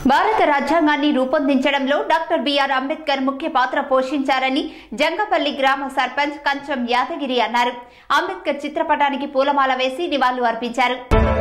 భారత రాజ్యాంగాన్ని రూపొందించడంలో డాక్టర్ బిఆర్ అంబేద్కర్ ముఖ్య పాత్ర పోషించారని జంగపల్లి గ్రామ సర్పంచ్ కంచం యాదగిరి అన్నారు అంబేద్కర్ చిత్రపటానికి పూలమాల వేసి నివాళులు అర్పించారు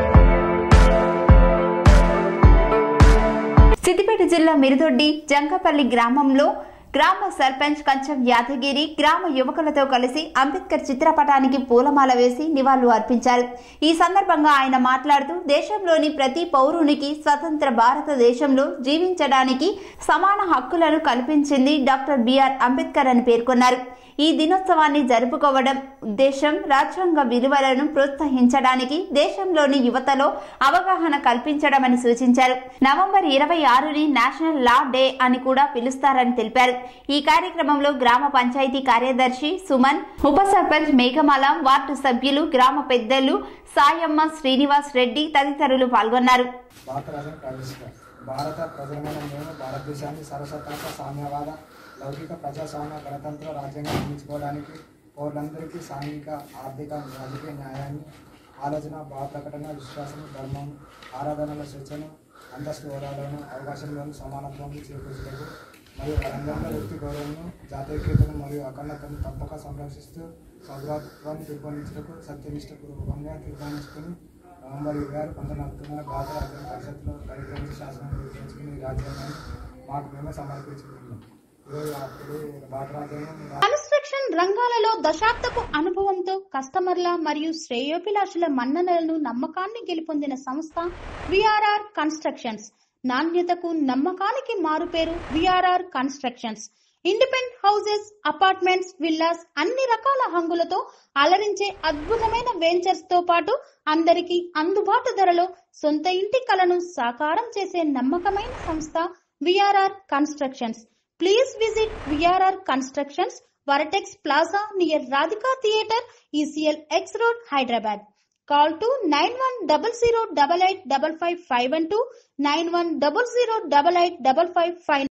సిద్దిపేట జిల్లా మిరుదొడ్డి జంగపల్లి గ్రామంలో గ్రామ సర్పంచ్ కంచం యాదగిరి గ్రామ యువకులతో కలిసి అంబేద్కర్ చిత్రపటానికి పూలమాల వేసి నివాళులు అర్పించారు ఈ సందర్భంగా ఆయన మాట్లాడుతూ దేశంలోని ప్రతి పౌరునికి స్వతంత్ర భారతదేశంలో జీవించడానికి సమాన హక్కులను కల్పించింది డాక్టర్ బిఆర్ అంబేద్కర్ అని పేర్కొన్నారు ఈ దినోత్సవాన్ని జరుపుకోవడం ఉద్దేశం రాజ్యాంగ విలువలను ప్రోత్సహించడానికి దేశంలోని యువతలో అవగాహన కల్పించడమని సూచించారు నవంబర్ ఇరవై ఆరుని నేషనల్ లా డే అని కూడా పిలుస్తారని తెలిపారు ఈ కార్యక్రమంలో గ్రామ పంచాయతీ కార్యదర్శి సుమన్ ఉప సర్పంచ్ మేఘమాల వార్డు సభ్యులు గ్రామ పెద్దలు సాయమ్మ శ్రీనివాస్ రెడ్డి తదితరులు పాల్గొన్నారు భారత రాజ్యం ప్రవేశిస్తారు భారత ప్రజలమైన మేము భారతదేశాన్ని సర్వసత్తాక సామ్యవాద లౌకిక ప్రజాస్వామ్య గణతంత్ర రాజ్యాంగం నిర్మించుకోవడానికి పౌరులందరికీ సాంఘిక ఆర్థిక రాజకీయ న్యాయాన్ని ఆలోచన భావ ప్రకటన విశ్వాసం ధర్మం ఆరాధనల స్వేచ్ఛను అంతస్తు హోదాలను అవకాశంలోని సమానత్వాన్ని చేకూర్చుటకు మరియు రంగంలో వ్యక్తి గౌరవము జాతీయకతను మరియు అఖండతను తప్పక సంరక్షిస్తూ సౌభ్రాత్వాన్ని పెంపొందించటకు సత్యనిష్టపూర్వకంగా తీర్మానించుకుని నవంబర్ ఇరవై ఆరు పంతొమ్మిది వందల భారత రాజ్యాంగ పరిషత్లో కార్యక్రమించి శాసనం రూపొందించుకుని ఈ రాజ్యాంగాన్ని మాకు మేమే సమర్పించుకుంటున్నాం ఈరోజు అప్పుడు భారత రాజ్యాంగం రా- కన్స్ట్రక్షన్ రంగాలలో దశాబ్దపు అనుభవంతో కస్టమర్ల మరియు శ్రేయోభిలాషుల మన్ననలను నమ్మకాన్ని గెలుపొందిన సంస్థ విఆర్ఆర్ కన్స్ట్రక్షన్స్ నాణ్యతకు నమ్మకానికి మారుపేరు VRR constructions independent houses apartments villas అన్ని రకాల హంగులతో అలరించే అద్భుతమైన వెంచర్స్ తో పాటు అందరికీ అందుబాటు ధరలో సొంత ఇంటి కలను సాకారం చేసే నమ్మకమైన సంస్థ VRR constructions please visit VRR constructions Vertex plaza near Radhika theatre ECIL X road Hyderabad call to nine one double zero double eight double five five one two nine one double zero double eight double five five